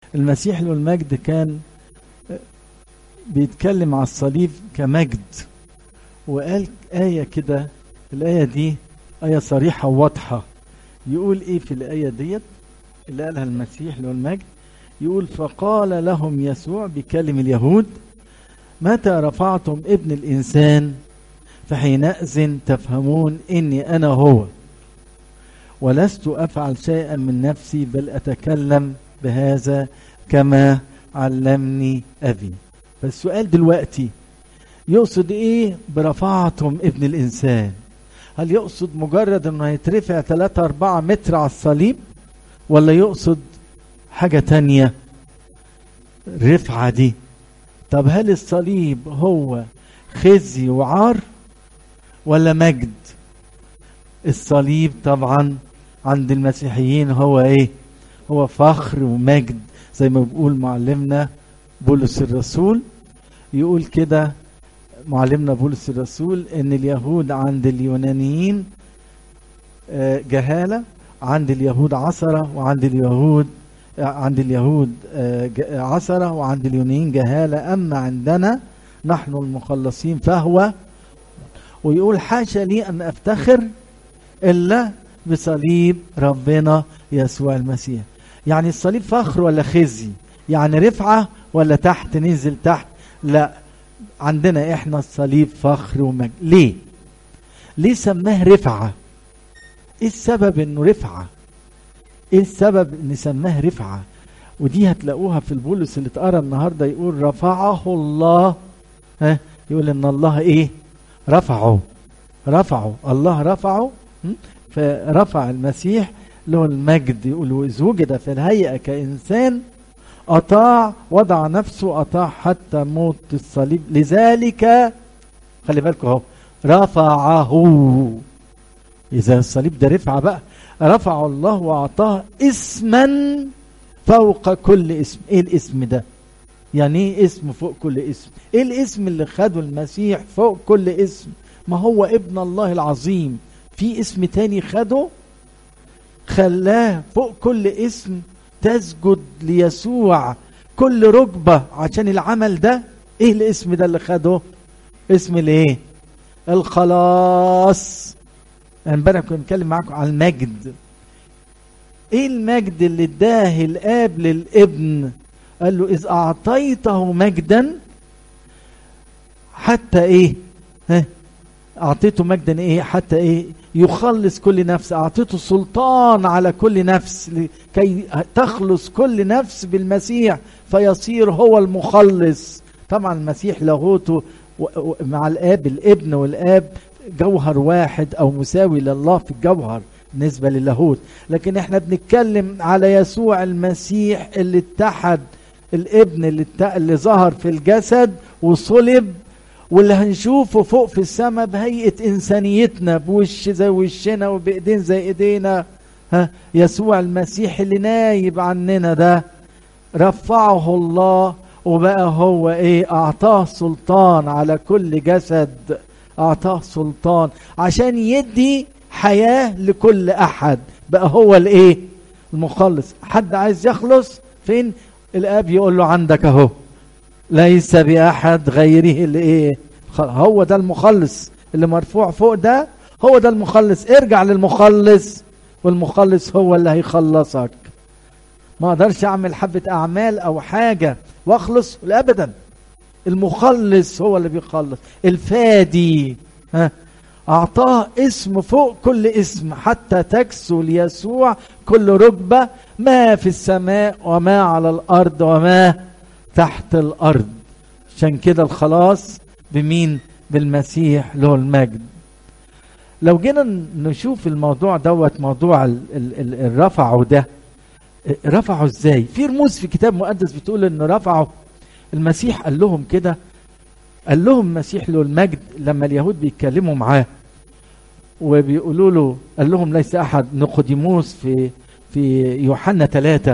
المسيح له المجد كان بيتكلم على الصليب كمجد وقال آية كده الآية دي آية صريحة وواضحة يقول إيه في الآية ديت اللي قالها المسيح له المجد يقول فقال لهم يسوع بكلم اليهود متى رفعتم ابن الإنسان فحينئذ تفهمون إني أنا هو ولست أفعل شيئا من نفسي بل أتكلم بهذا كما علمني أبي فالسؤال دلوقتي يقصد إيه برفعتم ابن الإنسان هل يقصد مجرد أنه هيترفع 3 4 متر على الصليب ولا يقصد حاجة تانية الرفعة دي طب هل الصليب هو خزي وعار ولا مجد الصليب طبعا عند المسيحيين هو ايه هو فخر ومجد زي ما بيقول معلمنا بولس الرسول يقول كده معلمنا بولس الرسول ان اليهود عند اليونانيين جهالة عند اليهود عثرة وعند اليهود عند اليهود عثرة وعند اليونانيين جهالة أما عندنا نحن المخلصين فهو ويقول حاشا لي أن أفتخر إلا بصليب ربنا يسوع المسيح يعني الصليب فخر ولا خزي يعني رفعة ولا تحت ننزل تحت لا عندنا احنا الصليب فخر ومجد ليه ليه سماه رفعة ايه السبب انه رفعة ايه السبب ان سماه رفعة ودي هتلاقوها في البولس اللي اتقرا النهارده يقول رفعه الله ها يقول ان الله ايه رفعه رفعه الله رفعه فرفع المسيح له المجد يقول إذ وجد في الهيئة كإنسان أطاع وضع نفسه أطاع حتى موت الصليب لذلك خلي بالكم اهو رفعه إذا الصليب ده رفعة بقى رفعه الله وأعطاه اسما فوق كل اسم إيه الاسم ده يعني ايه اسم فوق كل اسم ايه الاسم اللي خده المسيح فوق كل اسم ما هو ابن الله العظيم في اسم تاني خده خلاه فوق كل اسم تسجد ليسوع كل ركبة عشان العمل ده ايه الاسم ده اللي خده اسم الايه الخلاص انا امبارح كنت بتكلم معاكم على المجد ايه المجد اللي اداه الاب للابن قال له اذ اعطيته مجدا حتى ايه ها اعطيته مجدا ايه حتى ايه يخلص كل نفس اعطيته سلطان على كل نفس كي تخلص كل نفس بالمسيح فيصير هو المخلص طبعا المسيح لاهوته مع الاب الابن والاب جوهر واحد او مساوي لله في الجوهر بالنسبه للاهوت لكن احنا بنتكلم على يسوع المسيح اللي اتحد الابن اللي, اللي ظهر في الجسد وصلب واللي هنشوفه فوق في السماء بهيئة إنسانيتنا بوش زي وشنا وبإيدين زي إيدينا ها يسوع المسيح اللي نايب عننا ده رفعه الله وبقى هو إيه أعطاه سلطان على كل جسد أعطاه سلطان عشان يدي حياة لكل أحد بقى هو الإيه المخلص حد عايز يخلص فين الآب يقول له عندك أهو ليس بأحد غيره اللي ايه هو ده المخلص اللي مرفوع فوق ده هو ده المخلص ارجع للمخلص والمخلص هو اللي هيخلصك ما اقدرش اعمل حبة اعمال او حاجة واخلص ابدا المخلص هو اللي بيخلص الفادي ها اعطاه اسم فوق كل اسم حتى تكسو ليسوع كل ركبة ما في السماء وما على الارض وما تحت الارض عشان كده الخلاص بمين بالمسيح له المجد لو جينا نشوف الموضوع دوت موضوع ال ال الرفعه ده رفعه ازاي في رموز في كتاب مقدس بتقول انه رفعه المسيح قال لهم كده قال لهم المسيح له المجد لما اليهود بيتكلموا معاه وبيقولوا له قال لهم ليس احد نقوديموس في في يوحنا ثلاثة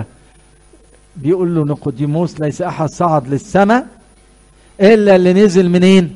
بيقول له نقوديموس ليس احد صعد للسماء الا اللي نزل منين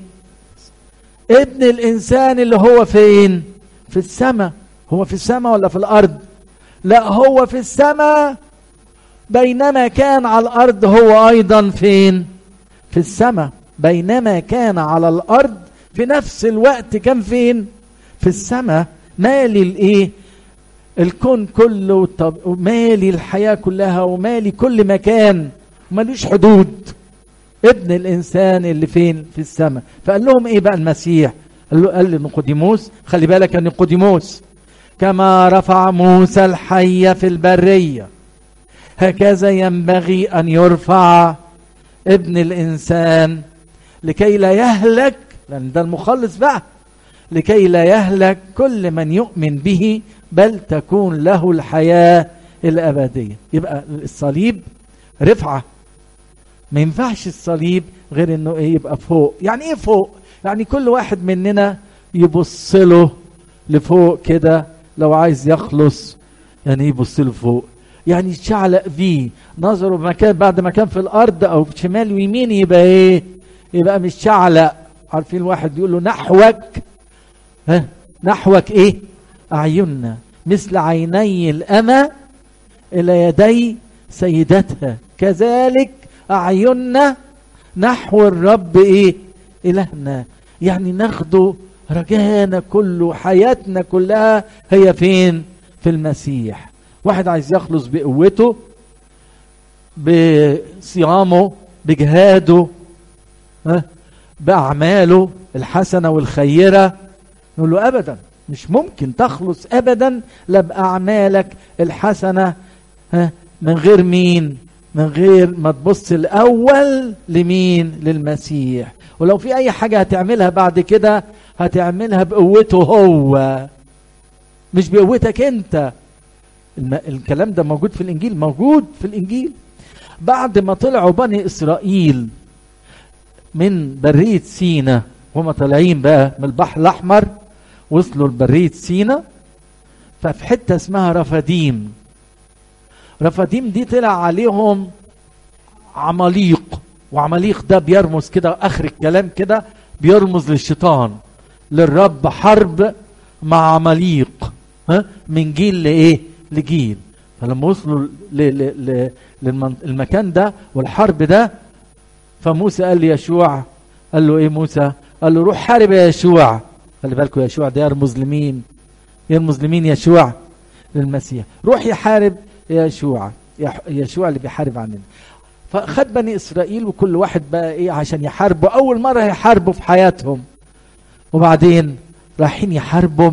ابن الانسان اللي هو فين في السماء هو في السماء ولا في الارض لا هو في السماء بينما كان على الارض هو ايضا فين في السماء بينما كان على الارض في نفس الوقت كان فين في السماء مالي الايه الكون كله طب مالي الحياه كلها ومالي كل مكان ملوش حدود ابن الانسان اللي فين في السماء فقال لهم ايه بقى المسيح قال له قال لنيقوديموس خلي بالك يا نيقوديموس كما رفع موسى الحي في البريه هكذا ينبغي ان يرفع ابن الانسان لكي لا يهلك لان ده المخلص بقى لكي لا يهلك كل من يؤمن به بل تكون له الحياه الابديه يبقى الصليب رفعه ما ينفعش الصليب غير انه ايه يبقى فوق يعني ايه فوق يعني كل واحد مننا يبص له لفوق كده لو عايز يخلص يعني يبص له فوق يعني يتشعلق فيه نظره مكان بعد ما كان في الارض او في شمال ويمين يبقى ايه يبقى مش شعلق عارفين الواحد يقول له نحوك ها نحوك ايه اعيننا مثل عيني الامه الى يدي سيدتها كذلك أعيننا نحو الرب إيه إلهنا يعني ناخده رجانا كله حياتنا كلها هي فين في المسيح واحد عايز يخلص بقوته بصيامه بجهاده ها بأعماله الحسنة والخيرة نقول له أبدا مش ممكن تخلص أبدا لا بأعمالك الحسنة ها من غير مين من غير ما تبص الاول لمين للمسيح ولو في اي حاجه هتعملها بعد كده هتعملها بقوته هو مش بقوتك انت الم... الكلام ده موجود في الانجيل موجود في الانجيل بعد ما طلعوا بني اسرائيل من بريه سينا وهم طالعين بقى من البحر الاحمر وصلوا لبريه سينا ففي حته اسمها رفاديم رفاديم دي طلع عليهم عماليق وعماليق ده بيرمز كده اخر الكلام كده بيرمز للشيطان للرب حرب مع عماليق ها من جيل لايه لجيل فلما وصلوا للمكان ده والحرب ده فموسى قال ليشوع قال له ايه موسى قال له روح حارب يا يشوع خلي بالكم يشوع ده يرمز لمين يرمز لمين يشوع للمسيح روح يحارب يشوع يشوع اللي بيحارب عننا فخد بني اسرائيل وكل واحد بقى ايه عشان يحاربوا اول مره يحاربوا في حياتهم وبعدين رايحين يحاربوا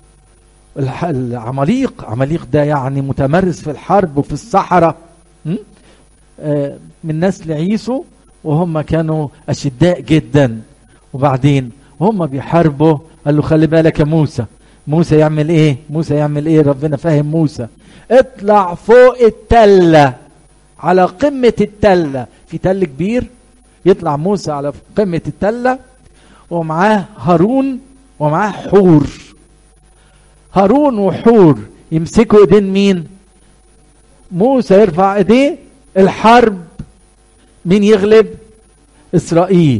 العماليق عماليق ده يعني متمرس في الحرب وفي الصحراء آه من نسل عيسو وهم كانوا اشداء جدا وبعدين وهم بيحاربوا قال له خلي بالك يا موسى موسى يعمل ايه موسى يعمل ايه ربنا فاهم موسى اطلع فوق التلة على قمة التلة في تل كبير يطلع موسى على قمة التلة ومعاه هارون ومعاه حور هارون وحور يمسكوا ايدين مين موسى يرفع ايديه الحرب مين يغلب اسرائيل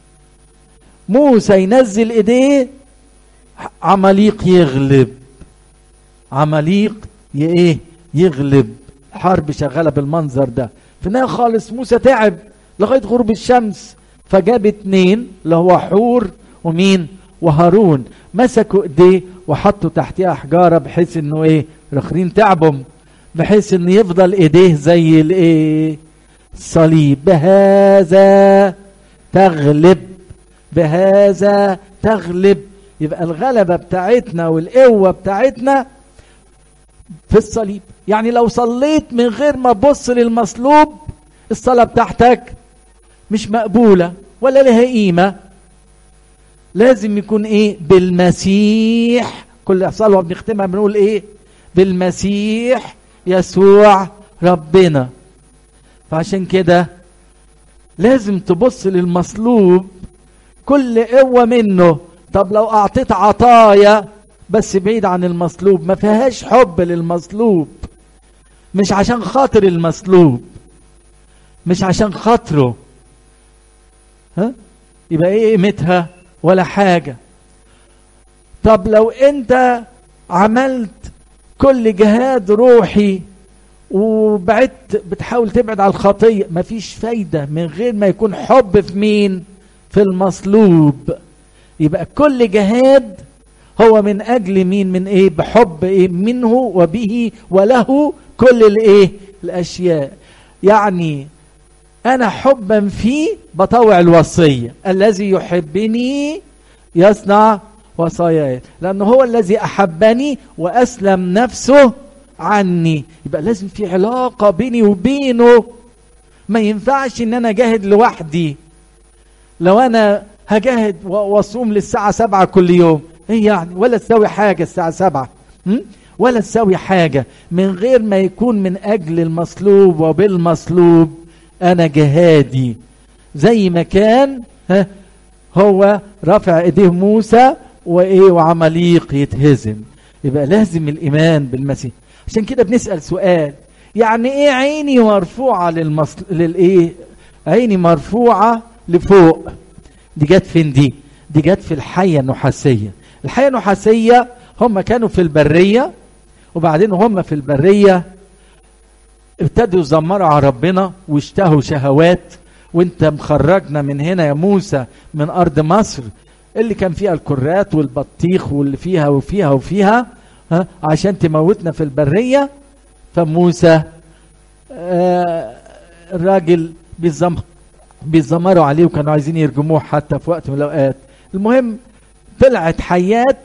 موسى ينزل ايديه عماليق يغلب عماليق ايه يغلب حرب شغاله بالمنظر ده في النهايه خالص موسى تعب لغايه غروب الشمس فجاب اتنين اللي هو حور ومين وهارون مسكوا ايديه وحطوا تحتها حجاره بحيث انه ايه الاخرين تعبهم بحيث ان يفضل ايديه زي الايه صليب بهذا تغلب بهذا تغلب يبقى الغلبة بتاعتنا والقوة بتاعتنا في الصليب يعني لو صليت من غير ما تبص للمصلوب الصلاة بتاعتك مش مقبولة ولا لها قيمة لازم يكون ايه بالمسيح كل صلوة بنختمها بنقول ايه بالمسيح يسوع ربنا فعشان كده لازم تبص للمصلوب كل قوة منه طب لو اعطيت عطايا بس بعيد عن المصلوب ما فيهاش حب للمصلوب مش عشان خاطر المصلوب مش عشان خاطره ها يبقى ايه قيمتها ولا حاجة طب لو انت عملت كل جهاد روحي وبعدت بتحاول تبعد على الخطية مفيش فايدة من غير ما يكون حب في مين في المصلوب يبقى كل جهاد هو من اجل مين من ايه بحب ايه منه وبه وله كل الايه الاشياء يعني انا حبا فيه بطوع الوصيه الذي يحبني يصنع وصاياي لانه هو الذي احبني واسلم نفسه عني يبقى لازم في علاقه بيني وبينه ما ينفعش ان انا اجاهد لوحدي لو انا هجاهد واصوم للساعه سبعة كل يوم ايه يعني ولا تساوي حاجه الساعه سبعة م? ولا تساوي حاجه من غير ما يكون من اجل المصلوب وبالمصلوب انا جهادي زي ما كان ها هو رفع ايديه موسى وايه وعماليق يتهزم يبقى لازم الايمان بالمسيح عشان كده بنسال سؤال يعني ايه عيني مرفوعه للمصل... للايه عيني مرفوعه لفوق دي جت فين دي دي جت في الحيه النحاسيه الحيه النحاسيه هم كانوا في البريه وبعدين هم في البريه ابتدوا يزمروا على ربنا واشتهوا شهوات وانت مخرجنا من هنا يا موسى من ارض مصر اللي كان فيها الكرات والبطيخ واللي فيها وفيها وفيها ها عشان تموتنا في البريه فموسى آه الراجل بيزم بيزمروا عليه وكانوا عايزين يرجموه حتى في وقت من الاوقات المهم طلعت حيات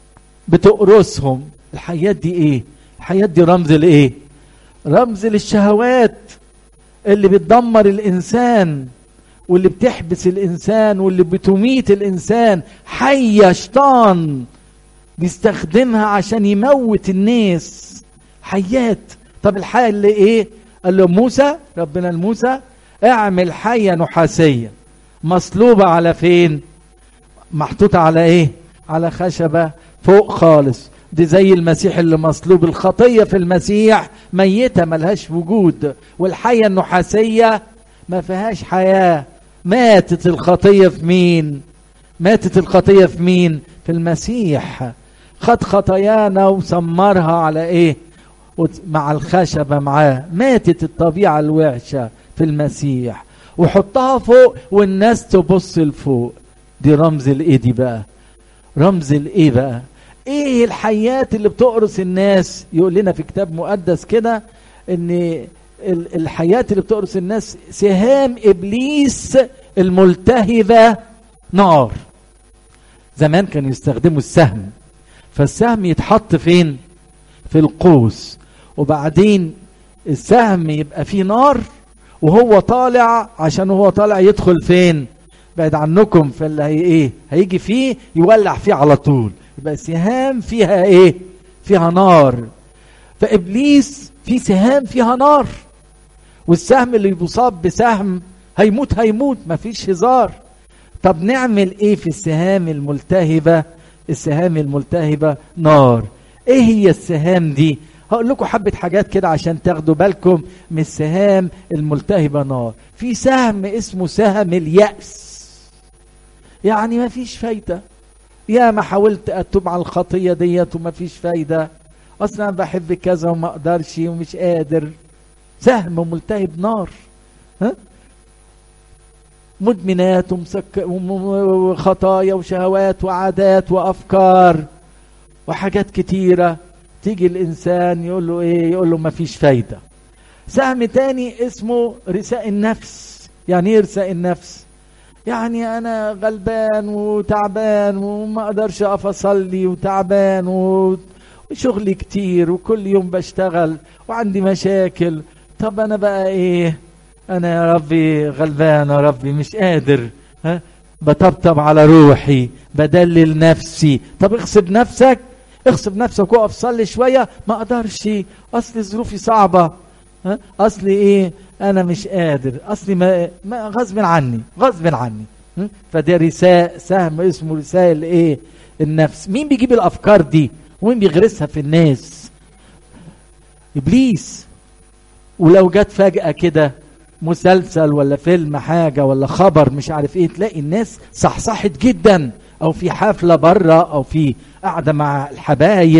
بتقرصهم الحيات دي ايه الحيات دي رمز لايه رمز للشهوات اللي بتدمر الانسان واللي بتحبس الانسان واللي بتميت الانسان حيه شيطان بيستخدمها عشان يموت الناس حيات طب الحية اللي ايه قال له موسى ربنا لموسى اعمل حية نحاسية مصلوبة على فين محطوطة على ايه على خشبة فوق خالص دي زي المسيح اللي مصلوب الخطية في المسيح ميتة ملهاش وجود والحية النحاسية ما فيهاش حياة ماتت الخطية في مين ماتت الخطية في مين في المسيح خد خطايانا وسمرها على ايه مع الخشبة معاه ماتت الطبيعة الوحشة في المسيح وحطها فوق والناس تبص لفوق دي رمز الايه دي بقى رمز الايه بقى ايه الحيات اللي بتقرص الناس يقول لنا في كتاب مقدس كده ان الحيات اللي بتقرص الناس سهام ابليس الملتهبه نار زمان كانوا يستخدموا السهم فالسهم يتحط فين في القوس وبعدين السهم يبقى فيه نار وهو طالع عشان هو طالع يدخل فين بعد عنكم فاللي هي ايه هيجي فيه يولع فيه على طول يبقى سهام فيها ايه فيها نار فابليس في سهام فيها نار والسهم اللي بيصاب بسهم هيموت هيموت مفيش هزار طب نعمل ايه في السهام الملتهبه السهام الملتهبه نار ايه هي السهام دي هقول لكم حبه حاجات كده عشان تاخدوا بالكم من السهام الملتهبه نار في سهم اسمه سهم الياس يعني ما فيش فايده يا ما حاولت اتوب على الخطيه ديت وما فيش فايده اصلا بحب كذا وما اقدرش ومش قادر سهم ملتهب نار ها مدمنات ومسك... وخطايا وشهوات وعادات وافكار وحاجات كتيره تيجي الانسان يقول له ايه يقول له ما فيش فايده سهم تاني اسمه رساء النفس يعني ايه رساء النفس يعني انا غلبان وتعبان وما اقدرش اقف اصلي وتعبان وشغلي كتير وكل يوم بشتغل وعندي مشاكل طب انا بقى ايه انا يا ربي غلبان يا ربي مش قادر ها بطبطب على روحي بدلل نفسي طب اغصب نفسك اغصب نفسك وقف صلي شويه ما اقدرش اصل ظروفي صعبه ها اصل ايه انا مش قادر اصلي ما, ما غصب عني غصب عني فده رساء سهم اسمه رسائل ايه النفس مين بيجيب الافكار دي ومين بيغرسها في الناس ابليس ولو جت فجاه كده مسلسل ولا فيلم حاجه ولا خبر مش عارف ايه تلاقي الناس صحصحت جدا او في حفله بره او في قاعده مع الحبايب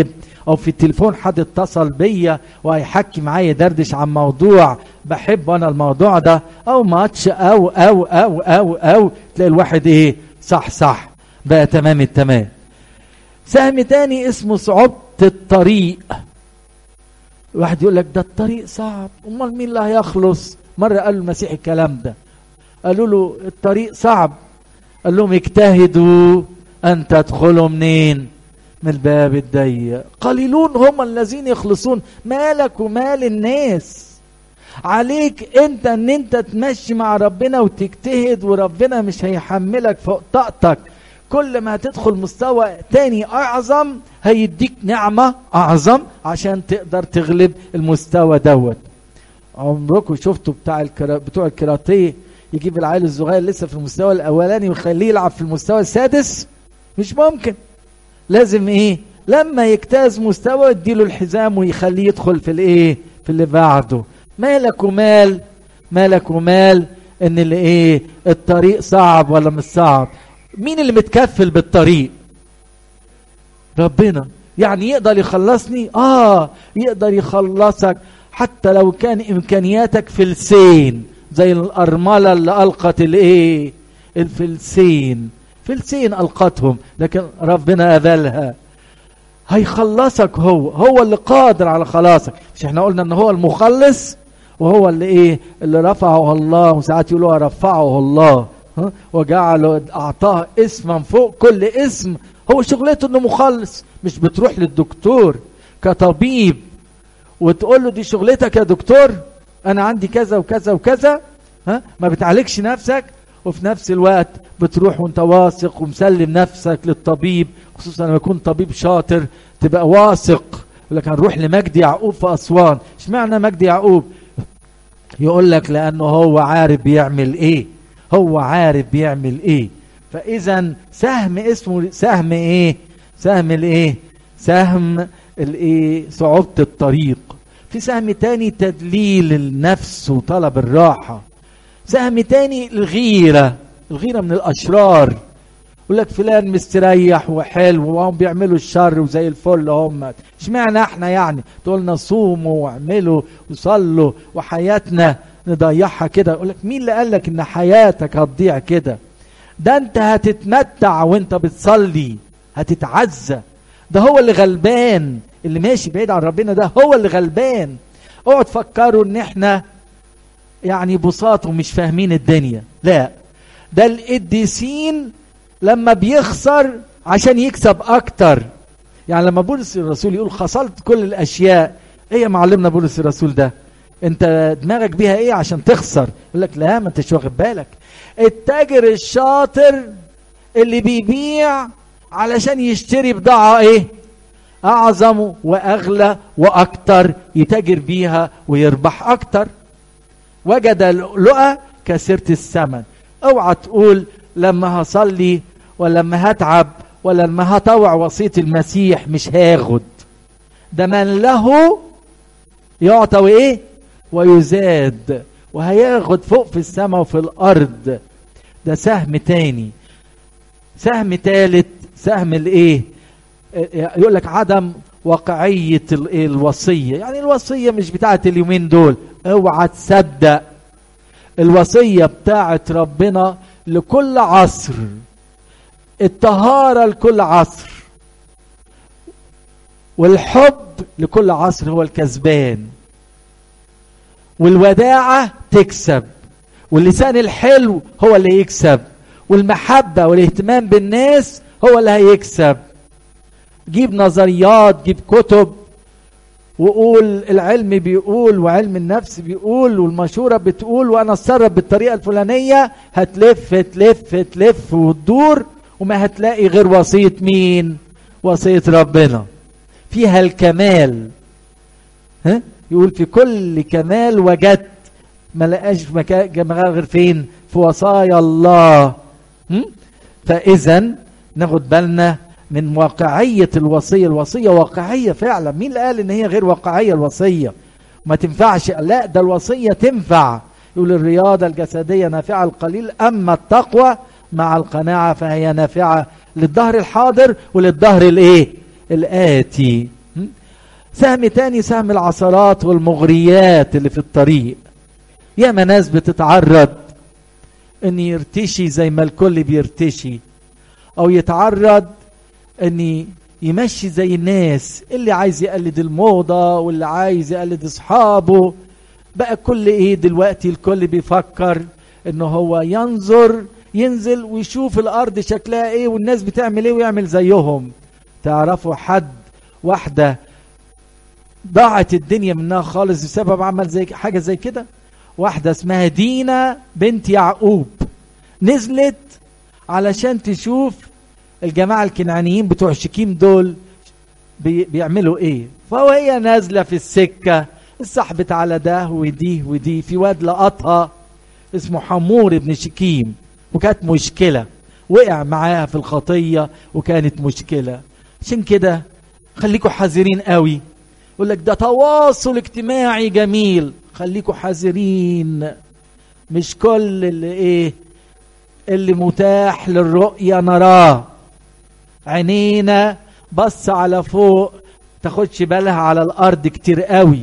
او في التليفون حد اتصل بيا وهيحكي معايا يدردش عن موضوع بحب انا الموضوع ده او ماتش او او او او او تلاقي الواحد ايه صح صح بقى تمام التمام سهم تاني اسمه صعوبة الطريق واحد يقول لك ده الطريق صعب امال مين اللي هيخلص مرة قالوا المسيح الكلام ده قالوا له الطريق صعب قال لهم اجتهدوا ان تدخلوا منين من الباب الضيق قليلون هم الذين يخلصون مالك ومال الناس عليك انت ان انت تمشي مع ربنا وتجتهد وربنا مش هيحملك فوق طاقتك كل ما هتدخل مستوى تاني اعظم هيديك نعمة اعظم عشان تقدر تغلب المستوى دوت عمركم شفتوا بتاع الكرا... بتوع الكاراتيه يجيب العيل الصغير لسه في المستوى الاولاني ويخليه يلعب في المستوى السادس مش ممكن لازم ايه لما يجتاز مستوى يديله الحزام ويخليه يدخل في الايه في اللي بعده مالك ومال مالك ومال ان اللي ايه الطريق صعب ولا مش صعب مين اللي متكفل بالطريق ربنا يعني يقدر يخلصني اه يقدر يخلصك حتى لو كان امكانياتك فلسين زي الارمله اللي القت الايه الفلسين فلسين القتهم لكن ربنا اذلها هيخلصك هو هو اللي قادر على خلاصك مش احنا قلنا ان هو المخلص وهو اللي ايه اللي رفعه الله وساعات يقولوا رفعه الله ها وجعله اعطاه اسما فوق كل اسم هو شغلته انه مخلص مش بتروح للدكتور كطبيب وتقول له دي شغلتك يا دكتور انا عندي كذا وكذا وكذا ها ما بتعالجش نفسك وفي نفس الوقت بتروح وانت واثق ومسلم نفسك للطبيب خصوصا لما يكون طبيب شاطر تبقى واثق يقول لك هنروح لمجدي يعقوب في اسوان اشمعنى مجدي يعقوب يقول لك لانه هو عارف بيعمل ايه هو عارف بيعمل ايه فاذا سهم اسمه سهم ايه سهم الايه سهم الايه صعوبة الطريق في سهم تاني تدليل النفس وطلب الراحة سهم تاني الغيرة الغيرة من الاشرار يقول لك فلان مستريح وحلو وهم بيعملوا الشر وزي الفل هم اشمعنى احنا يعني تقولنا صوموا واعملوا وصلوا وحياتنا نضيعها كده يقول لك مين اللي قال لك ان حياتك هتضيع كده ده انت هتتمتع وانت بتصلي هتتعزى ده هو اللي غلبان اللي ماشي بعيد عن ربنا ده هو اللي غلبان اوعوا تفكروا ان احنا يعني بساط ومش فاهمين الدنيا لا ده القديسين لما بيخسر عشان يكسب اكتر يعني لما بولس الرسول يقول خسرت كل الاشياء ايه يا معلمنا بولس الرسول ده انت دماغك بيها ايه عشان تخسر يقول لك لا ما انتش واخد بالك التاجر الشاطر اللي بيبيع علشان يشتري بضاعة ايه اعظم واغلى واكتر يتاجر بيها ويربح اكتر وجد اللؤة كثيرة الثمن اوعى تقول لما هصلي ولا لما هتعب ولا لما هطوع وصية المسيح مش هاخد ده من له يعطى وايه ويزاد وهياخد فوق في السماء وفي الارض ده سهم تاني سهم تالت سهم الايه يقول لك عدم واقعية الوصية يعني الوصية مش بتاعت اليومين دول اوعى تصدق الوصية بتاعت ربنا لكل عصر الطهارة لكل عصر والحب لكل عصر هو الكسبان والوداعة تكسب واللسان الحلو هو اللي يكسب والمحبة والاهتمام بالناس هو اللي هيكسب جيب نظريات جيب كتب وقول العلم بيقول وعلم النفس بيقول والمشورة بتقول وانا اتصرف بالطريقة الفلانية هتلف تلف تلف وتدور وما هتلاقي غير وصية مين وصية ربنا فيها الكمال ها يقول في كل كمال وجدت ما لقاش مكان جمال غير فين في وصايا الله فاذا ناخد بالنا من واقعية الوصية الوصية واقعية فعلا مين اللي قال ان هي غير واقعية الوصية ما تنفعش لا ده الوصية تنفع يقول الرياضة الجسدية نافعة القليل اما التقوى مع القناعة فهي نافعة للظهر الحاضر وللظهر الايه الآتي سهم تاني سهم العثرات والمغريات اللي في الطريق ياما ناس بتتعرض ان يرتشي زي ما الكل بيرتشي او يتعرض ان يمشي زي الناس اللي عايز يقلد الموضة واللي عايز يقلد اصحابه بقى كل ايه دلوقتي الكل بيفكر ان هو ينظر ينزل ويشوف الارض شكلها ايه والناس بتعمل ايه ويعمل زيهم تعرفوا حد واحدة ضاعت الدنيا منها خالص بسبب عمل زي حاجة زي كده واحدة اسمها دينا بنت يعقوب نزلت علشان تشوف الجماعة الكنعانيين بتوع شكيم دول بي بيعملوا ايه فوهي نازلة في السكة اتصاحبت على ده ودي ودي في واد لقطها اسمه حمور ابن شكيم وكانت مشكلة وقع معاها في الخطية وكانت مشكلة عشان كده خليكوا حذرين قوي يقول لك ده تواصل اجتماعي جميل خليكوا حذرين مش كل اللي ايه اللي متاح للرؤية نراه عينينا بص على فوق تاخدش بالها على الارض كتير قوي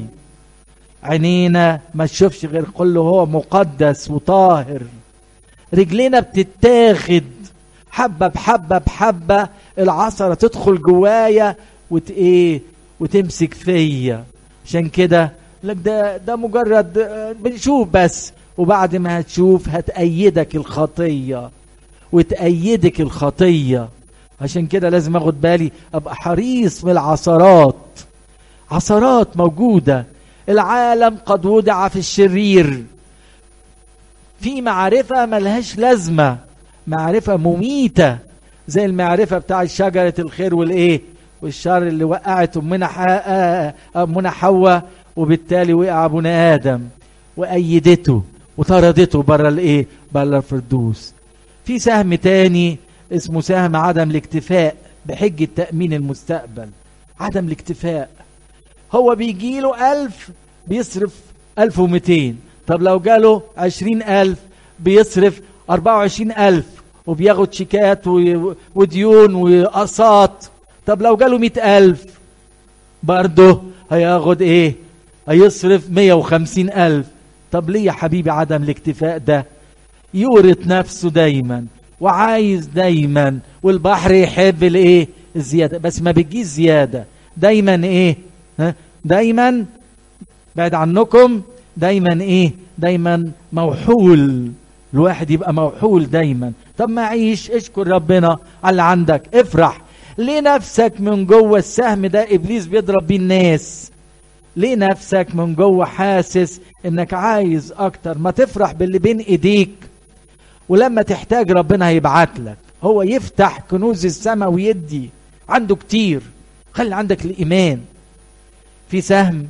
عينينا ما تشوفش غير كله هو مقدس وطاهر رجلينا بتتاخد حبة بحبة بحبة العصرة تدخل جوايا وت ايه وتمسك فيا عشان كده لك ده ده مجرد بنشوف بس وبعد ما هتشوف هتأيدك الخطية وتأيدك الخطية عشان كده لازم اخد بالي ابقى حريص من العثرات عثرات موجودة العالم قد وضع في الشرير في معرفة ملهاش لازمة معرفة مميتة زي المعرفة بتاع شجرة الخير والايه والشر اللي وقعت امنا امنا حواء وبالتالي وقع ابونا ادم وايدته وطردته بره الايه بره الفردوس في سهم تاني اسمه سهم عدم الاكتفاء بحجة تأمين المستقبل عدم الاكتفاء هو بيجي له ألف بيصرف ألف ومتين طب لو جاله عشرين ألف بيصرف أربعة وعشرين ألف وبياخد شيكات وديون وأقساط طب لو جاله مئة ألف برضه هياخد ايه هيصرف مية وخمسين ألف طب ليه يا حبيبي عدم الاكتفاء ده يورط نفسه دايما وعايز دايما والبحر يحب الايه الزياده بس ما بتجيش زياده دايما ايه ها دايما بعد عنكم دايما ايه دايما موحول الواحد يبقى موحول دايما طب ما عيش اشكر ربنا على اللي عندك افرح ليه نفسك من جوه السهم ده ابليس بيضرب بيه الناس ليه نفسك من جوه حاسس انك عايز اكتر ما تفرح باللي بين ايديك ولما تحتاج ربنا هيبعت لك هو يفتح كنوز السماء ويدي عنده كتير خلي عندك الايمان في سهم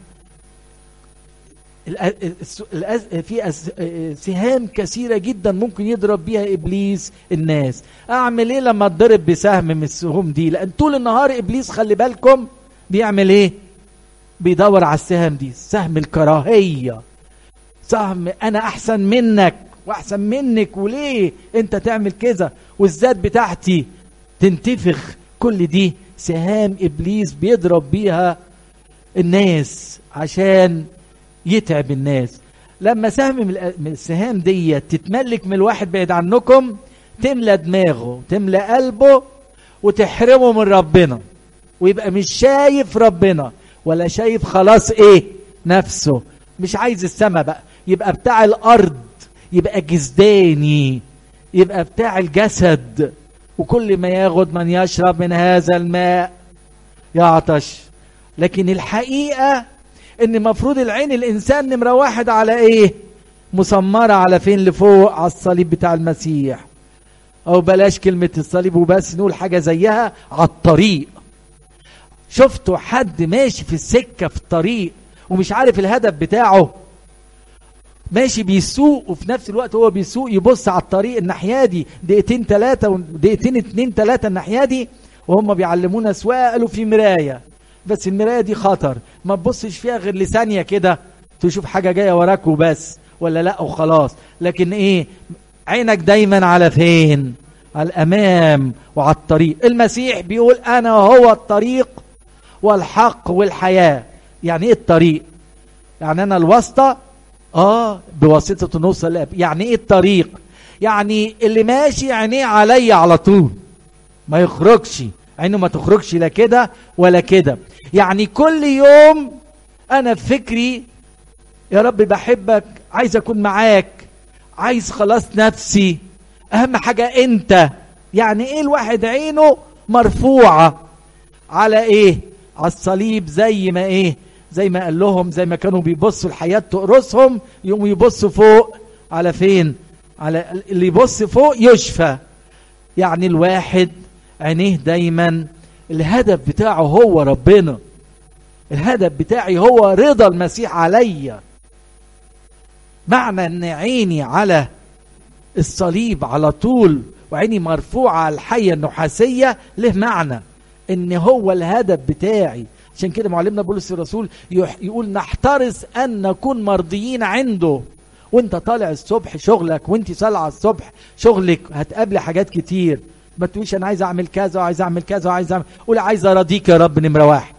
في سهام كثيرة جدا ممكن يضرب بيها إبليس الناس أعمل إيه لما أتضرب بسهم من السهوم دي لأن طول النهار إبليس خلي بالكم بيعمل إيه بيدور على السهم دي سهم الكراهية سهم أنا أحسن منك وأحسن منك وليه أنت تعمل كذا والذات بتاعتي تنتفخ كل دي سهام إبليس بيضرب بيها الناس عشان يتعب الناس لما سهم من السهام دي تتملك من الواحد بعيد عنكم تملى دماغه تملى قلبه وتحرمه من ربنا ويبقى مش شايف ربنا ولا شايف خلاص ايه نفسه مش عايز السماء بقى يبقى بتاع الارض يبقى جزداني يبقى بتاع الجسد وكل ما ياخد من يشرب من هذا الماء يعطش لكن الحقيقه ان مفروض العين الانسان نمره واحد على ايه مسمره على فين لفوق على الصليب بتاع المسيح او بلاش كلمه الصليب وبس نقول حاجه زيها على الطريق شفتوا حد ماشي في السكه في الطريق ومش عارف الهدف بتاعه ماشي بيسوق وفي نفس الوقت هو بيسوق يبص على الطريق الناحيه دي دقيقتين ثلاثه دقيقتين اتنين ثلاثه الناحيه دي وهم بيعلمونا سواقه قالوا في مرايه بس المرايه دي خطر ما تبصش فيها غير لثانيه كده تشوف حاجه جايه وراك وبس ولا لا وخلاص لكن ايه عينك دايما على فين على الامام وعلى الطريق المسيح بيقول انا هو الطريق والحق والحياه يعني ايه الطريق يعني انا الواسطة اه بواسطة نوصل الاب يعني ايه الطريق يعني اللي ماشي عينيه عليا على طول ما يخرجش عينه ما تخرجش لا كده ولا كده يعني كل يوم انا في فكري يا رب بحبك عايز اكون معاك عايز خلاص نفسي اهم حاجة انت يعني ايه الواحد عينه مرفوعة على ايه على الصليب زي ما ايه زي ما قال لهم زي ما كانوا بيبصوا الحياة تقرصهم يقوموا يبصوا فوق على فين على اللي يبص فوق يشفى يعني الواحد عينيه دايما الهدف بتاعه هو ربنا الهدف بتاعي هو رضا المسيح عليا معنى ان عيني على الصليب على طول وعيني مرفوعة على الحية النحاسية له معنى ان هو الهدف بتاعي عشان كده معلمنا بولس الرسول يقول نحترس ان نكون مرضيين عنده وانت طالع الصبح شغلك وانت طالعه الصبح شغلك هتقابلي حاجات كتير ما تقوليش انا عايز اعمل كذا وعايز اعمل كذا وعايز اعمل قول عايز ارضيك يا رب نمره واحد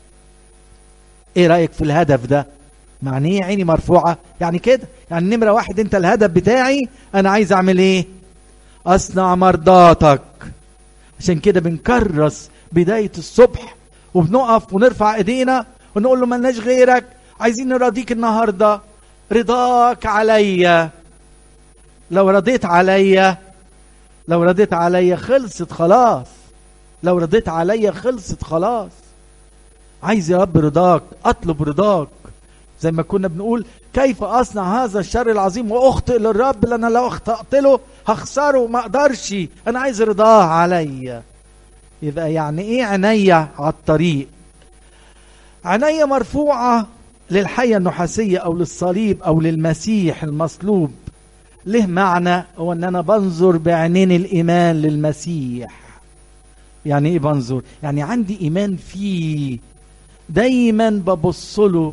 ايه رايك في الهدف ده معنيه عيني مرفوعه يعني كده يعني نمره واحد انت الهدف بتاعي انا عايز اعمل ايه اصنع مرضاتك عشان كده بنكرس بدايه الصبح وبنقف ونرفع ايدينا ونقول له ملناش غيرك عايزين نرضيك النهارده رضاك عليا لو رضيت عليا لو رضيت عليا خلصت خلاص لو رضيت عليا خلصت خلاص عايز يا رب رضاك اطلب رضاك زي ما كنا بنقول كيف اصنع هذا الشر العظيم واخطئ للرب لان لو اخطأت له هخسره ما اقدرش انا عايز رضاه عليا يبقى يعني ايه عينيا على الطريق عينيا مرفوعه للحية النحاسية أو للصليب أو للمسيح المصلوب له معنى هو أن أنا بنظر بعينين الإيمان للمسيح يعني إيه بنظر؟ يعني عندي إيمان فيه دايما ببص له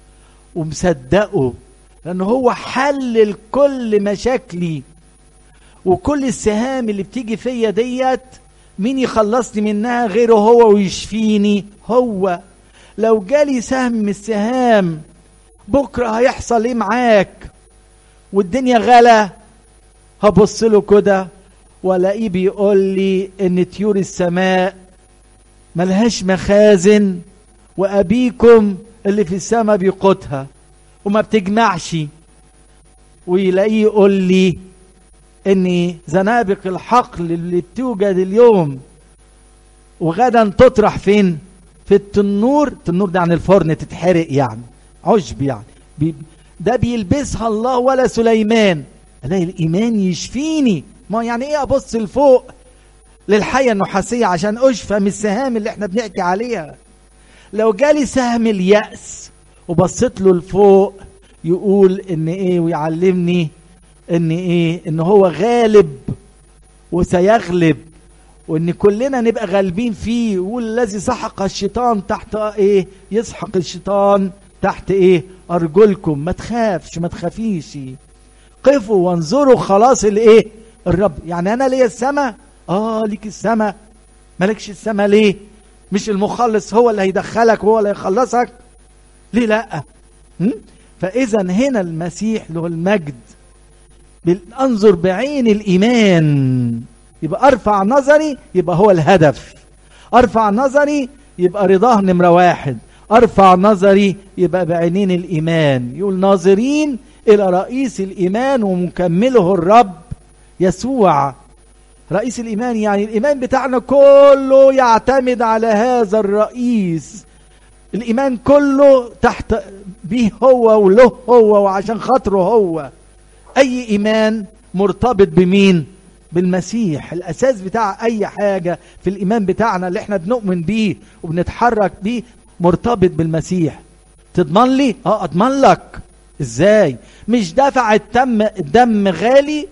ومصدقه لأنه هو حل كل مشاكلي وكل السهام اللي بتيجي فيا ديت مين يخلصني منها غيره هو ويشفيني هو لو جالي سهم من السهام بكره هيحصل ايه معاك والدنيا غلا هبص له كده والاقيه بيقول لي ان طيور السماء ملهاش مخازن وابيكم اللي في السماء بيقوتها وما بتجمعش ويلاقيه يقول لي ان زنابق الحقل اللي بتوجد اليوم وغدا تطرح فين في التنور التنور ده عن الفرن تتحرق يعني عشب يعني بي ده بيلبسها الله ولا سليمان الاقي الايمان يشفيني ما يعني ايه ابص لفوق للحية النحاسية عشان اشفى من السهام اللي احنا بنحكي عليها لو جالي سهم اليأس وبصيت له لفوق يقول ان ايه ويعلمني ان ايه ان هو غالب وسيغلب وان كلنا نبقى غالبين فيه يقول الذي سحق الشيطان تحت ايه يسحق الشيطان تحت ايه ارجلكم ما تخافش ما تخافيش قفوا وانظروا خلاص الايه الرب يعني انا ليا السماء اه ليك السماء مالكش السماء ليه مش المخلص هو اللي هيدخلك وهو اللي هيخلصك ليه لا فاذا هنا المسيح له المجد انظر بعين الايمان يبقى ارفع نظري يبقى هو الهدف ارفع نظري يبقى رضاه نمرة واحد ارفع نظري يبقى بعينين الايمان يقول ناظرين الى رئيس الايمان ومكمله الرب يسوع رئيس الايمان يعني الايمان بتاعنا كله يعتمد على هذا الرئيس الايمان كله تحت بيه هو وله هو وعشان خاطره هو اي ايمان مرتبط بمين بالمسيح الاساس بتاع اي حاجة في الايمان بتاعنا اللي احنا بنؤمن بيه وبنتحرك بيه مرتبط بالمسيح تضمن لي اه اضمن لك ازاي مش دفع التم الدم غالي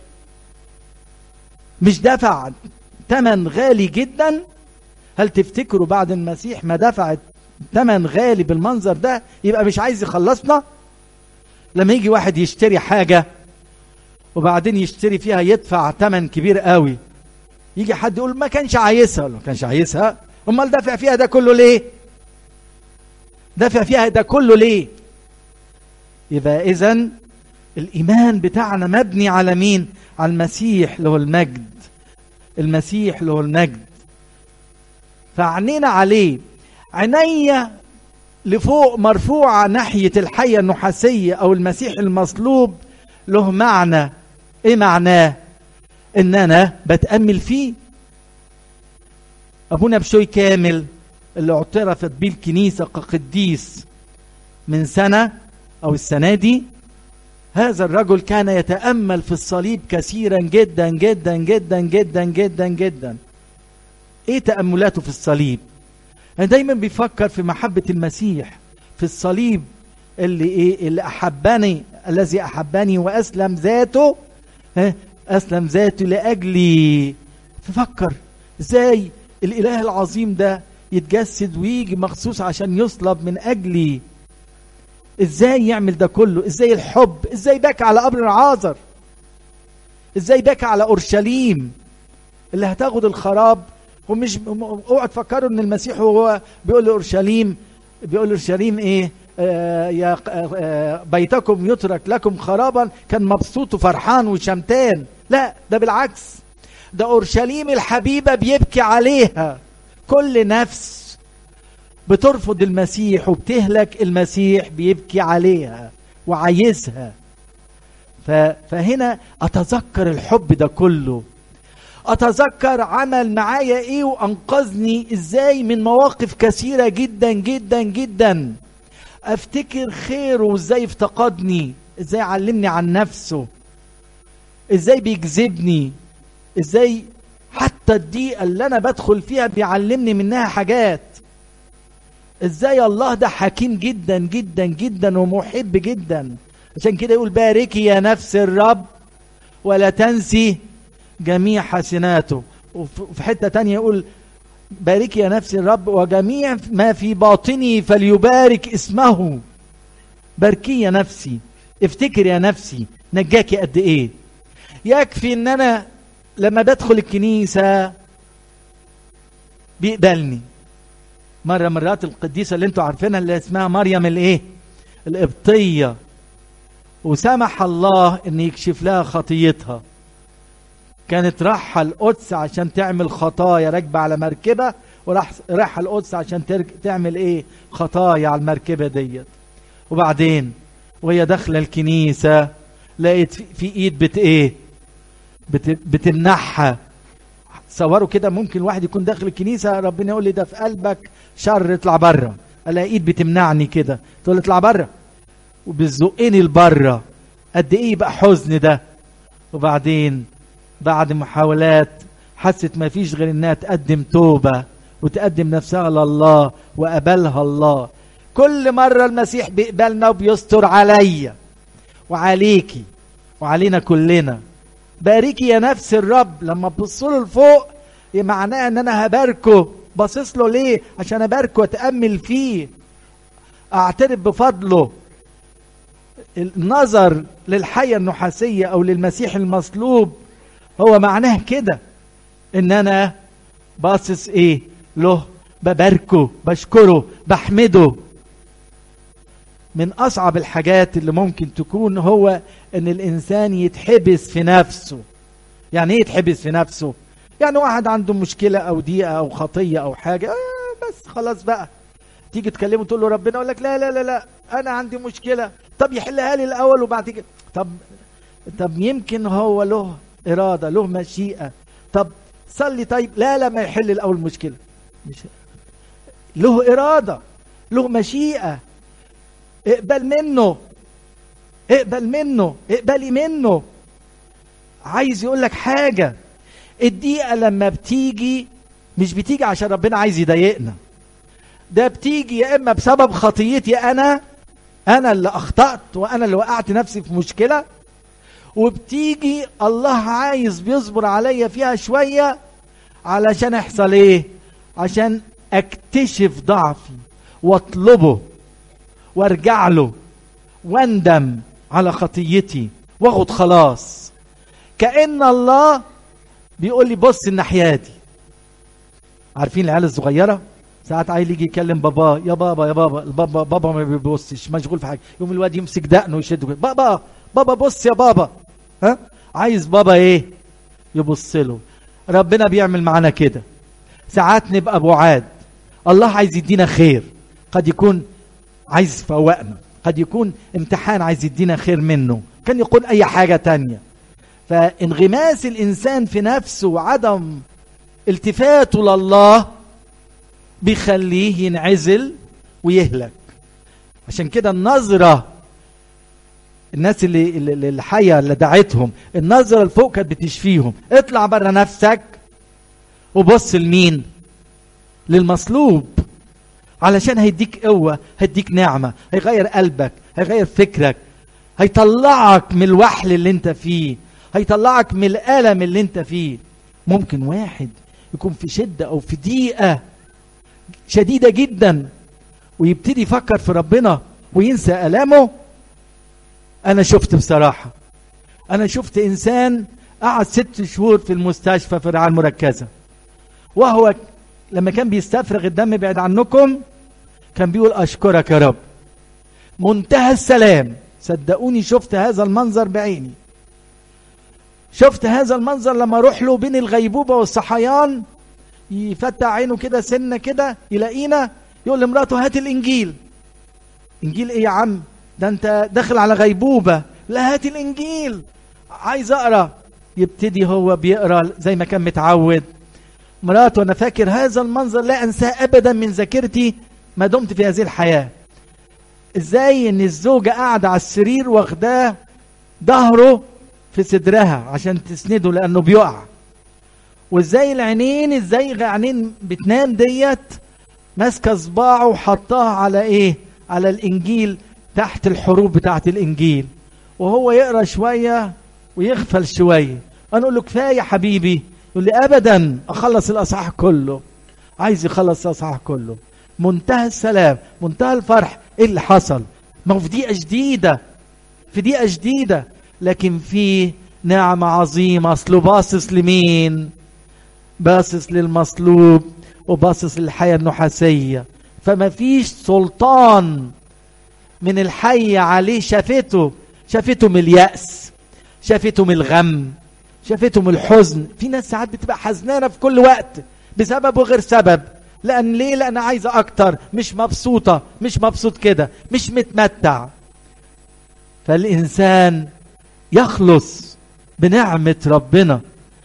مش دفع تمن غالي جدا هل تفتكروا بعد المسيح ما دفع تمن غالي بالمنظر ده يبقى مش عايز يخلصنا لما يجي واحد يشتري حاجة وبعدين يشتري فيها يدفع تمن كبير قوي يجي حد يقول ما كانش عايزها ما كانش عايزها امال دافع فيها ده كله ليه دافع فيها ده كله ليه يبقى اذا الايمان بتاعنا مبني على مين على المسيح اللي هو المجد المسيح اللي هو المجد فعنينا عليه عينيا لفوق مرفوعة ناحية الحية النحاسية أو المسيح المصلوب له معنى إيه معناه؟ إن أنا بتأمل فيه أبونا بشوي كامل اللي اعترفت بيه الكنيسة كقديس من سنة أو السنة دي هذا الرجل كان يتأمل في الصليب كثيرا جدا جدا جدا جدا جدا جدا ايه تأملاته في الصليب يعني دايما بيفكر في محبة المسيح في الصليب اللي ايه اللي احبني الذي احبني واسلم ذاته ها اسلم ذاته لاجلي ففكر ازاي الاله العظيم ده يتجسد ويجي مخصوص عشان يصلب من اجلي ازاي يعمل ده كله ازاي الحب ازاي بكى على قبر العازر ازاي بكى على اورشليم اللي هتاخد الخراب ومش اوعى تفكروا ان المسيح وهو بيقول لاورشليم بيقول لاورشليم ايه آه يا آه بيتكم يترك لكم خرابا كان مبسوط وفرحان وشمتان لا ده بالعكس ده اورشليم الحبيبه بيبكي عليها كل نفس بترفض المسيح وبتهلك المسيح بيبكي عليها وعايزها فهنا اتذكر الحب ده كله اتذكر عمل معايا ايه وانقذني ازاي من مواقف كثيره جدا جدا جدا افتكر خيره وازاي افتقدني ازاي علمني عن نفسه ازاي بيجذبني ازاي حتى الضيقه اللي انا بدخل فيها بيعلمني منها حاجات ازاي الله ده حكيم جدا جدا جدا ومحب جدا عشان كده يقول باركي يا نفس الرب ولا تنسي جميع حسناته وفي حتة تانية يقول باركي يا نفس الرب وجميع ما في باطني فليبارك اسمه باركي يا نفسي افتكر يا نفسي نجاكي قد ايه يكفي ان انا لما بدخل الكنيسة بيقبلني مرة مرات القديسة اللي انتوا عارفينها اللي اسمها مريم الايه القبطية وسمح الله ان يكشف لها خطيتها كانت رايحة القدس عشان تعمل خطايا راكبة على مركبة وراح رايحة القدس عشان تعمل ايه خطايا على المركبة ديت وبعدين وهي داخلة الكنيسة لقيت في ايد بت ايه بت بتمنحها تصوروا كده ممكن واحد يكون داخل الكنيسة ربنا يقول لي ده في قلبك شر اطلع بره الاقي ايد بتمنعني كده تقول لي اطلع بره وبتزقني لبره قد ايه يبقى حزن ده وبعدين بعد محاولات حست ما فيش غير انها تقدم توبة وتقدم نفسها لله وقبلها الله كل مرة المسيح بيقبلنا وبيستر عليا وعليكي وعلينا كلنا باركي يا نفس الرب لما تبصوا لفوق معناه ان انا هباركه باصص له ليه عشان اباركه واتامل فيه اعترف بفضله النظر للحية النحاسية او للمسيح المصلوب هو معناه كده ان انا باصص ايه له بباركه بشكره بحمده من اصعب الحاجات اللي ممكن تكون هو ان الانسان يتحبس في نفسه يعني ايه يتحبس في نفسه يعني واحد عنده مشكلة او ضيقة او خطية او حاجة آه بس خلاص بقى تيجي تكلمه تقول له ربنا يقول لك لا لا لا لا انا عندي مشكلة طب يحلها لي الاول وبعد كده طب طب يمكن هو له إرادة له مشيئة طب صلي طيب لا لا ما يحل الأول مشكلة مش له إرادة له مشيئة اقبل منه اقبل منه اقبلي منه عايز يقول لك حاجة الدقيقة لما بتيجي مش بتيجي عشان ربنا عايز يضايقنا ده بتيجي يا إما بسبب خطيتي أنا أنا اللي أخطأت وأنا اللي وقعت نفسي في مشكلة وبتيجي الله عايز بيصبر عليا فيها شوية علشان يحصل ايه عشان اكتشف ضعفي واطلبه وارجع له واندم على خطيتي واخد خلاص كأن الله بيقول لي بص الناحية دي عارفين العيال الصغيرة ساعات عيل يجي يكلم باباه يا بابا يا بابا البابا بابا ما بيبصش مشغول في حاجه يقوم الواد يمسك دقنه ويشده كده، بابا بابا بص يا بابا ها عايز بابا ايه يبص له ربنا بيعمل معانا كده ساعات نبقى بعاد الله عايز يدينا خير قد يكون عايز يفوقنا قد يكون امتحان عايز يدينا خير منه كان يقول اي حاجه تانية فانغماس الانسان في نفسه وعدم التفاته لله بيخليه ينعزل ويهلك عشان كده النظرة الناس اللي اللي الحية اللي دعتهم النظرة لفوق كانت بتشفيهم اطلع بره نفسك وبص لمين للمصلوب علشان هيديك قوة هيديك نعمة هيغير قلبك هيغير فكرك هيطلعك من الوحل اللي انت فيه هيطلعك من الألم اللي انت فيه ممكن واحد يكون في شدة أو في ضيقة شديدة جدا ويبتدي يفكر في ربنا وينسى ألامه أنا شفت بصراحة أنا شفت إنسان قعد ست شهور في المستشفى في الرعاية المركزة وهو لما كان بيستفرغ الدم بعد عنكم كان بيقول أشكرك يا رب منتهى السلام صدقوني شفت هذا المنظر بعيني شفت هذا المنظر لما اروح له بين الغيبوبه والصحيان يفتح عينه كده سنه كده يلاقينا يقول لمراته هات الانجيل انجيل ايه يا عم ده انت داخل على غيبوبه لا هات الانجيل عايز اقرا يبتدي هو بيقرا زي ما كان متعود مراته انا فاكر هذا المنظر لا انساه ابدا من ذاكرتي ما دمت في هذه الحياه ازاي ان الزوجه قاعده على السرير واخداه ظهره في صدرها عشان تسنده لانه بيقع وازاي العينين ازاي عينين بتنام ديت ماسكه صباعه وحطها على ايه على الانجيل تحت الحروف بتاعت الانجيل وهو يقرا شويه ويغفل شويه انا اقول له كفايه حبيبي يقول لي ابدا اخلص الاصحاح كله عايز يخلص الاصحاح كله منتهى السلام منتهى الفرح ايه اللي حصل ما هو في دقيقه جديده في دقيقه جديده لكن في نعمة عظيمة أصله باصص لمين باصص للمصلوب وباصص للحياة النحاسية فما فيش سلطان من الحي عليه شافته شافته من اليأس شافته من الغم شافته من الحزن في ناس ساعات بتبقى حزنانة في كل وقت بسبب وغير سبب لأن ليه لأن عايزة أكتر مش مبسوطة مش مبسوط كده مش متمتع فالإنسان يخلص بنعمة ربنا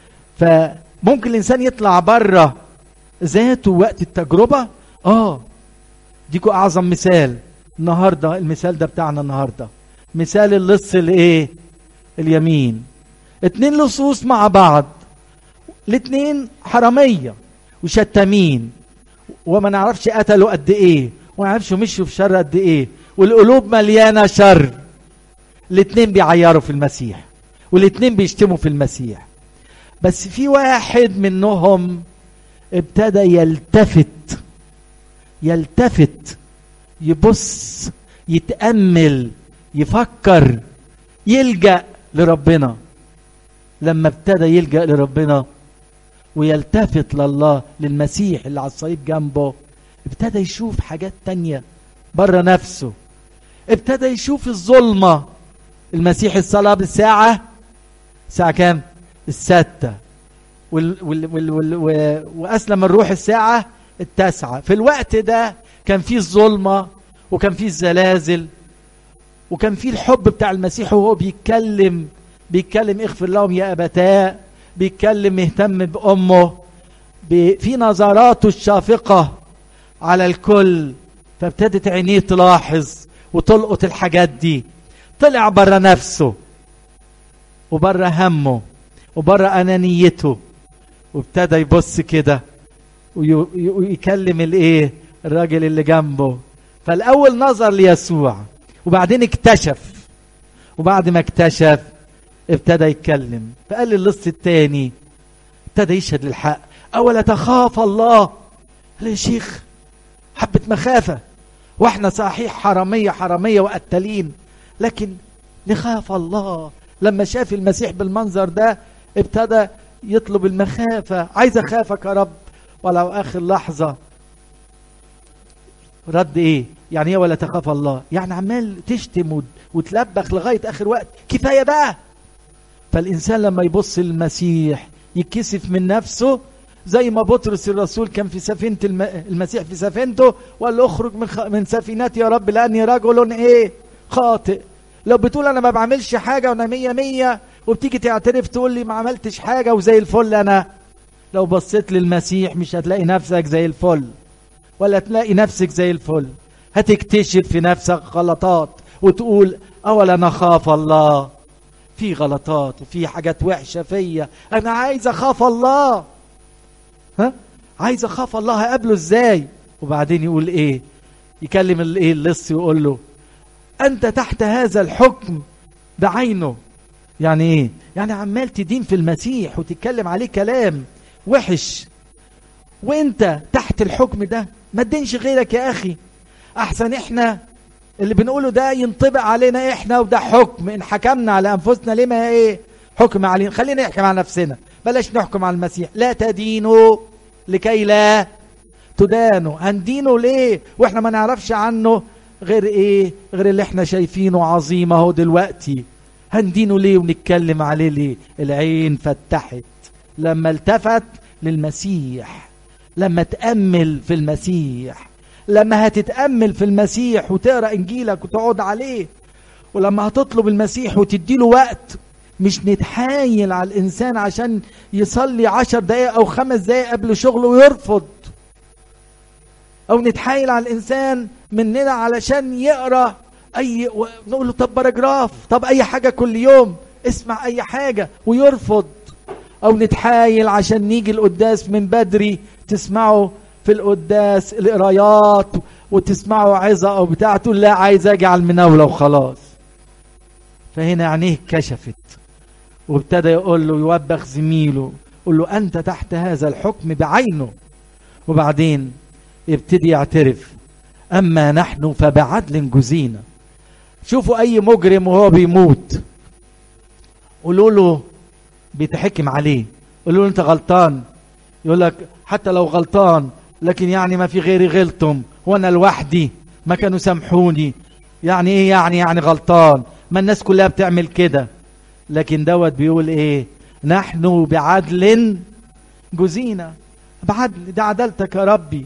فممكن الإنسان يطلع بره ذاته وقت التجربة آه ديكوا أعظم مثال النهاردة المثال ده بتاعنا النهاردة مثال اللص الإيه اليمين اتنين لصوص مع بعض الاتنين حرامية وشتامين وما نعرفش قتلوا قد ايه وما نعرفش مشوا في شر قد ايه والقلوب مليانة شر الاتنين بيعيروا في المسيح والاتنين بيشتموا في المسيح بس في واحد منهم ابتدى يلتفت يلتفت يبص يتأمل يفكر يلجأ لربنا لما ابتدى يلجأ لربنا ويلتفت لله للمسيح اللي على الصليب جنبه ابتدى يشوف حاجات تانية بره نفسه ابتدى يشوف الظلمة المسيح الصلاة بالساعة الساعة كام؟ الستة وال وال وال وال و- وأسلم الروح الساعة التاسعة في الوقت ده كان فيه الظلمة وكان فيه الزلازل وكان فيه الحب بتاع المسيح وهو بيتكلم بيتكلم اغفر لهم يا أبتاء بيتكلم مهتم بأمه ب- في نظراته الشافقة على الكل فابتدت عينيه تلاحظ وتلقط الحاجات دي طلع بره نفسه وبره همه وبره أنانيته وابتدى يبص كده وي- وي- ويكلم الايه الراجل اللي جنبه فالاول نظر ليسوع وبعدين اكتشف وبعد ما اكتشف ابتدى يتكلم فقال للص التاني ابتدى يشهد للحق اولا تخاف الله قال يا شيخ حبة مخافة واحنا صحيح حرامية حرامية وقتالين لكن نخاف الله لما شاف المسيح بالمنظر ده ابتدى يطلب المخافة عايز اخافك يا رب ولو اخر لحظة رد ايه يعني ايه ولا تخاف الله يعني عمال تشتم وتلبخ لغايه اخر وقت كفايه بقى فالانسان لما يبص للمسيح يتكسف من نفسه زي ما بطرس الرسول كان في سفينه المسيح في سفينته وقال له اخرج من خ... من سفينتي يا رب لاني رجل ايه خاطئ لو بتقول انا ما بعملش حاجه وانا مية مية وبتيجي تعترف تقول لي ما عملتش حاجه وزي الفل انا لو بصيت للمسيح مش هتلاقي نفسك زي الفل ولا تلاقي نفسك زي الفل هتكتشف في نفسك غلطات وتقول اولا انا خاف الله في غلطات وفي حاجات وحشه فيا انا عايز اخاف الله ها عايز اخاف الله هقابله ازاي وبعدين يقول ايه يكلم الايه اللص ويقول له انت تحت هذا الحكم بعينه يعني ايه يعني عمال تدين في المسيح وتتكلم عليه كلام وحش وانت تحت الحكم ده ما تدينش غيرك يا اخي احسن احنا اللي بنقوله ده ينطبق علينا احنا وده حكم ان حكمنا على انفسنا ليه ما ايه حكم علينا خلينا نحكم على نفسنا بلاش نحكم على المسيح لا تدينوا لكي لا تدانوا هندينه ليه واحنا ما نعرفش عنه غير ايه غير اللي احنا شايفينه عظيم اهو دلوقتي هندينه ليه ونتكلم عليه ليه العين فتحت لما التفت للمسيح لما تأمل في المسيح لما هتتأمل في المسيح وتقرأ إنجيلك وتقعد عليه ولما هتطلب المسيح وتديله وقت مش نتحايل على الإنسان عشان يصلي عشر دقايق أو خمس دقايق قبل شغله ويرفض أو نتحايل على الإنسان مننا علشان يقرأ أي نقول له طب باراجراف طب أي حاجة كل يوم اسمع أي حاجة ويرفض أو نتحايل عشان نيجي القداس من بدري تسمعوا في القداس القرايات وتسمعوا عظة أو بتاع تقول لا عايز أجي على المناولة وخلاص فهنا عينيه كشفت وابتدى يقول له يوبخ زميله يقول له أنت تحت هذا الحكم بعينه وبعدين يبتدي يعترف أما نحن فبعدل جزينا شوفوا أي مجرم وهو بيموت قولوا له بيتحكم عليه قولوا له أنت غلطان يقول لك حتى لو غلطان لكن يعني ما في غيري غلطم وانا لوحدي ما كانوا سامحوني يعني ايه يعني يعني غلطان ما الناس كلها بتعمل كده لكن دوت بيقول ايه نحن بعدل جزينا بعدل ده عدلتك يا ربي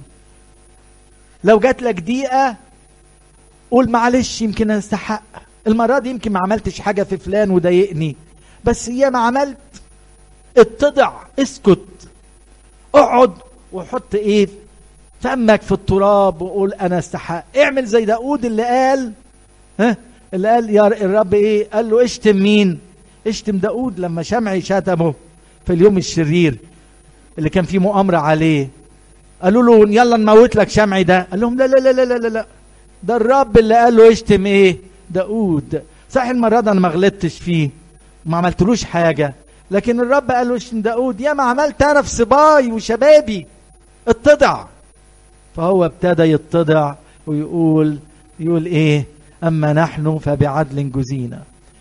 لو جات لك دقيقة قول معلش يمكن استحق المرة دي يمكن ما عملتش حاجة في فلان وضايقني بس هي ما عملت اتضع اسكت اقعد وحط ايه فمك في التراب وقول انا استحق اعمل زي داود اللي قال ها اللي قال يا الرب ايه قال له اشتم مين اشتم داود لما شمعي شتمه في اليوم الشرير اللي كان فيه مؤامرة عليه قالوا له يلا نموت لك شمعي ده قال لهم لا لا لا لا لا لا ده الرب اللي قال له اشتم ايه داود صحيح المرة ده انا ما غلطتش فيه ما عملتلوش حاجة لكن الرب قال له اشتم داود يا ما عملت انا في صباي وشبابي اتضع فهو ابتدى يتضع ويقول يقول ايه اما نحن فبعدل جزينا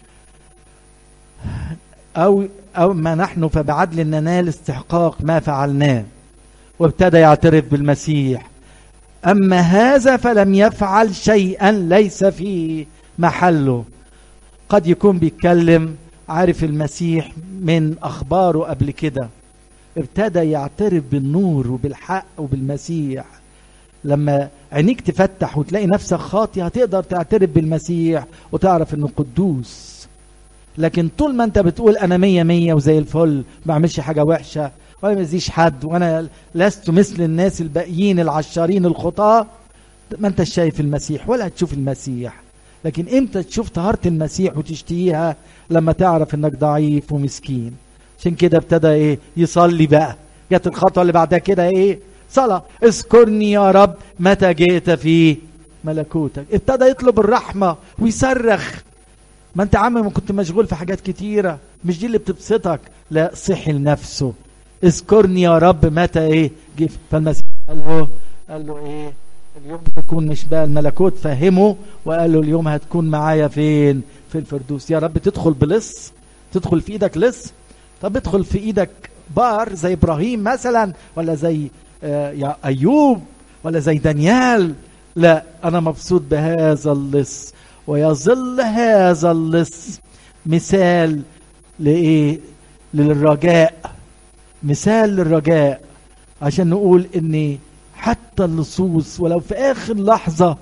او او ما نحن فبعدل ننال استحقاق ما فعلناه وابتدى يعترف بالمسيح اما هذا فلم يفعل شيئا ليس في محله قد يكون بيتكلم عارف المسيح من اخباره قبل كده ابتدى يعترف بالنور وبالحق وبالمسيح لما عينيك تفتح وتلاقي نفسك خاطي هتقدر تعترف بالمسيح وتعرف انه قدوس لكن طول ما انت بتقول انا مية مية وزي الفل ما بعملش حاجة وحشة ولا مزيش حد وانا لست مثل الناس الباقيين العشارين الخطاة ما انت شايف المسيح ولا هتشوف المسيح لكن امتى تشوف طهارة المسيح وتشتهيها لما تعرف انك ضعيف ومسكين عشان كده ابتدى ايه يصلي بقى جت الخطوة اللي بعدها كده ايه صلاة اذكرني يا رب متى جئت في ملكوتك ابتدى يطلب الرحمة ويصرخ ما انت عم ما كنت مشغول في حاجات كتيرة مش دي اللي بتبسطك لا صحي لنفسه اذكرني يا رب متى ايه جه فالمسيح قال له قال له ايه اليوم تكون مش بقى الملكوت فهمه وقال له اليوم هتكون معايا فين في الفردوس يا رب تدخل بلص تدخل في ايدك لص طب ادخل في ايدك بار زي ابراهيم مثلا ولا زي آه يا ايوب ولا زي دانيال لا انا مبسوط بهذا اللص ويظل هذا اللص مثال لايه للرجاء مثال للرجاء عشان نقول ان حتى اللصوص ولو في اخر لحظه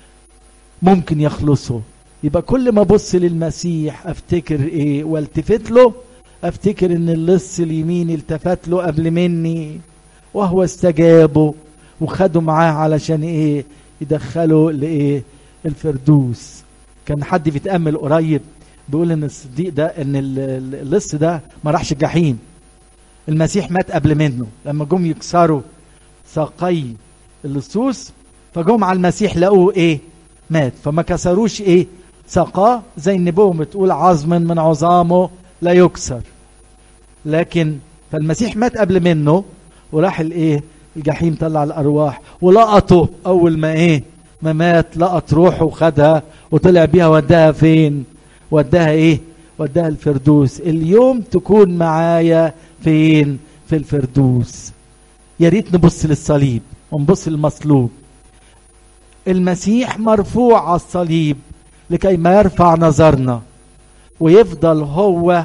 ممكن يخلصوا يبقى كل ما ابص للمسيح افتكر ايه والتفت له افتكر ان اللص اليمين التفت له قبل مني وهو استجابه وخده معاه علشان ايه يدخله لايه الفردوس كان حد بيتامل قريب بيقول ان الصديق ده ان اللص ده ما راحش الجحيم المسيح مات قبل منه لما جم يكسروا ساقي اللصوص فجم على المسيح لقوه ايه مات فما كسروش ايه ساقاه زي النبوة بتقول عظم من عظامه لا يكسر لكن فالمسيح مات قبل منه وراح الايه الجحيم طلع الارواح ولقطه اول ما ايه ما مات لقط روحه وخدها وطلع بيها وداها فين وداها ايه وداها الفردوس اليوم تكون معايا فين في الفردوس يا ريت نبص للصليب ونبص للمصلوب المسيح مرفوع على الصليب لكي ما يرفع نظرنا ويفضل هو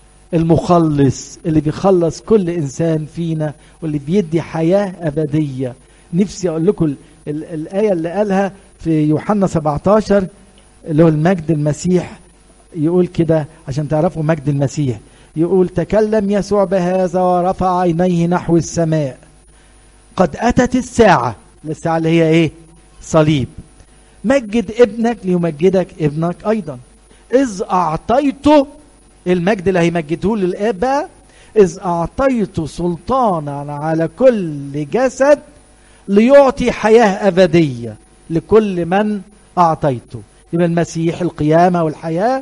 المخلص اللي بيخلص كل انسان فينا واللي بيدي حياه ابديه نفسي اقول لكم الايه اللي قالها في يوحنا 17 اللي هو المجد المسيح يقول كده عشان تعرفوا مجد المسيح يقول تكلم يسوع بهذا ورفع عينيه نحو السماء قد اتت الساعه الساعه اللي هي ايه صليب مجد ابنك ليمجدك ابنك ايضا اذ اعطيته المجد اللي هيمجده للاب بقى اذ اعطيته سلطانا على كل جسد ليعطي حياه ابديه لكل من اعطيته يبقى المسيح القيامه والحياه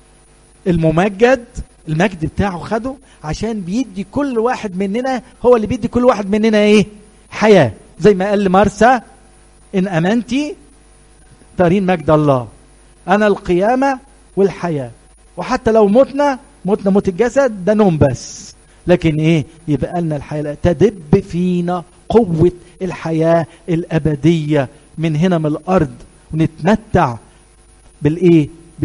الممجد المجد بتاعه خده عشان بيدي كل واحد مننا هو اللي بيدي كل واحد مننا ايه حياه زي ما قال لمرسى ان امنتي ترين مجد الله انا القيامه والحياه وحتى لو متنا متنا موت الجسد ده نوم بس لكن ايه يبقى لنا الحياه تدب فينا قوه الحياه الابديه من هنا من الارض ونتمتع بالايه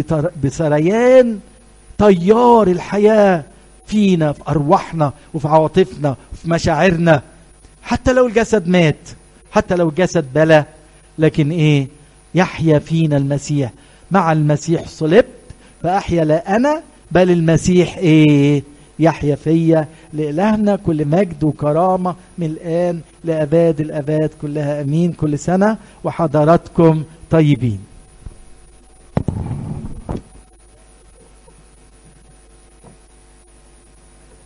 بسريان تيار الحياه فينا في ارواحنا وفي عواطفنا وفي مشاعرنا حتى لو الجسد مات حتى لو الجسد بلى لكن ايه يحيا فينا المسيح مع المسيح صلبت فاحيا لا انا بل المسيح ايه يحيا فيا لإلهنا كل مجد وكرامة من الآن لأباد الأباد كلها أمين كل سنة وحضراتكم طيبين